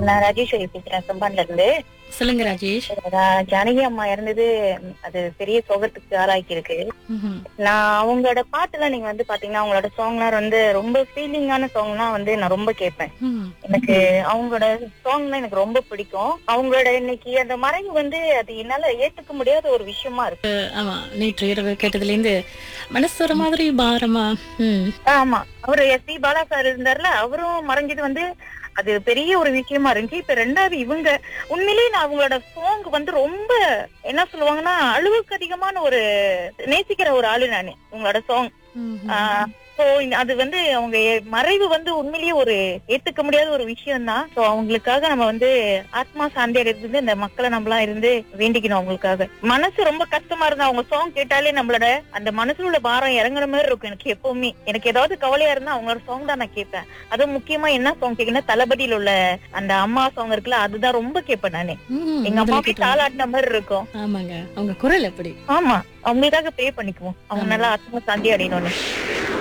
நான் ராஜேஸ்வரி பேசுறேன் செம்பான்ல இருந்து சொல்லுங்க ராஜேஷ் நான் ஜானகி அம்மா இறந்தது அது பெரிய சோகத்துக்கு ஆளாக்கி இருக்கு ம்ஹும். நான் அவங்களோட பாட்டுலாம் நீங்க வந்து பாத்தீங்கன்னா அவங்களோட சாங்லாம் வந்து ரொம்ப ஃபீலிங்கான சாங்லாம் வந்து நான் ரொம்ப கேட்பேன் ம். எனக்கு அவங்களோட சாங்லாம் எனக்கு ரொம்ப பிடிக்கும் அவங்களோட இன்னைக்கு அந்த மறைவு வந்து அது என்னால ஏத்துக்க முடியாத ஒரு விஷயமா இருக்கு ஆமா நேற்று இரவு கேட்டதுல இருந்து மனசு ஒரு மாதிரி பாரமா ம் ஆமா அவரு எஸ் பி பாலா சார் இருந்தார்ல அவரும் மறைஞ்சது வந்து அது பெரிய ஒரு விஷயமா இருந்துச்சு இப்ப ரெண்டாவது இவங்க உண்மையிலேயே நான் அவங்களோட சாங் வந்து ரொம்ப என்ன சொல்லுவாங்கன்னா அளவுக்கு அதிகமான ஒரு நேசிக்கிற ஒரு ஆளு நானு உங்களோட சாங் ம்ஹும். சோ அது வந்து அவங்க மறைவு வந்து உண்மையிலேயே ஒரு ஏத்துக்க முடியாத ஒரு விஷயம் தான் சோ அவங்களுக்காக நம்ம வந்து ஆத்மா சாந்தி அடைறது இந்த மக்களை நம்மளாம் இருந்து வேண்டிக்கணும் அவங்களுக்காக மனசு ரொம்ப கஷ்டமா இருந்தா அவங்க சாங் கேட்டாலே நம்மளோட அந்த மனசுல உள்ள பாரம் இறங்குற மாதிரி இருக்கும் எனக்கு எப்பவுமே எனக்கு ஏதாவது கவலையா இருந்தா அவங்களோட சாங் தான் நான் கேட்பேன் அதுவும் முக்கியமா என்ன சாங் கேட்கணும் தளபதியில உள்ள அந்த அம்மா சாங் இருக்குல்ல அதுதான் ரொம்ப கேட்பேன் நானு ம், எங்க முதல்ல அம்மாவுக்கு கேட்டோம். தாளாட்டின மாதிரி இருக்கும் ஆமாங்க அவங்க குரல் எப்படி ஆமா அவங்களுக்காக ப்ரே பண்ணிக்குவோம் அவங்க நல்லா ஆத்மா சாந்தி அடையணும்னு